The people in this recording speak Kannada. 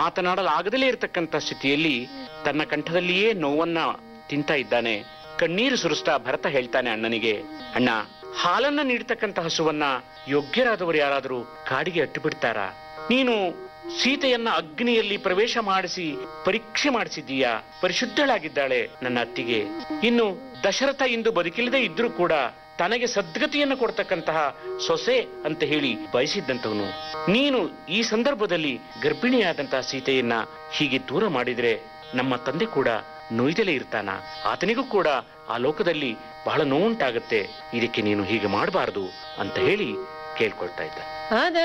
ಮಾತನಾಡಲಾಗದಲೇ ಇರತಕ್ಕಂತ ಸ್ಥಿತಿಯಲ್ಲಿ ತನ್ನ ಕಂಠದಲ್ಲಿಯೇ ನೋವನ್ನ ತಿಂತ ಇದ್ದಾನೆ ಕಣ್ಣೀರು ಸುರಿಸ್ತಾ ಭರತ ಹೇಳ್ತಾನೆ ಅಣ್ಣನಿಗೆ ಅಣ್ಣ ಹಾಲನ್ನ ನೀಡ್ತಕ್ಕಂತ ಹಸುವನ್ನ ಯೋಗ್ಯರಾದವರು ಯಾರಾದರೂ ಕಾಡಿಗೆ ಅಟ್ಟು ಬಿಡ್ತಾರಾ ನೀನು ಸೀತೆಯನ್ನ ಅಗ್ನಿಯಲ್ಲಿ ಪ್ರವೇಶ ಮಾಡಿಸಿ ಪರೀಕ್ಷೆ ಮಾಡಿಸಿದ್ದೀಯಾ ಪರಿಶುದ್ಧಳಾಗಿದ್ದಾಳೆ ನನ್ನ ಅತ್ತಿಗೆ ಇನ್ನು ದಶರಥ ಇಂದು ಬದುಕಿಲ್ಲದೆ ಇದ್ರೂ ಕೂಡ ತನಗೆ ಸದ್ಗತಿಯನ್ನು ಕೊಡ್ತಕ್ಕಂತಹ ಸೊಸೆ ಅಂತ ಹೇಳಿ ಬಯಸಿದ್ದಂತವನು ನೀನು ಈ ಸಂದರ್ಭದಲ್ಲಿ ಗರ್ಭಿಣಿಯಾದಂತಹ ಸೀತೆಯನ್ನ ಹೀಗೆ ದೂರ ಮಾಡಿದ್ರೆ ನಮ್ಮ ತಂದೆ ಕೂಡ ನೋಯ್ದಲೇ ಇರ್ತಾನ ಆತನಿಗೂ ಕೂಡ ಆ ಲೋಕದಲ್ಲಿ ಬಹಳ ನೋವುಂಟಾಗತ್ತೆ ಇದಕ್ಕೆ ನೀನು ಹೀಗೆ ಮಾಡಬಾರದು ಅಂತ ಹೇಳಿ ಕೇಳ್ಕೊಳ್ತಾ ಇದ್ದ ಆದ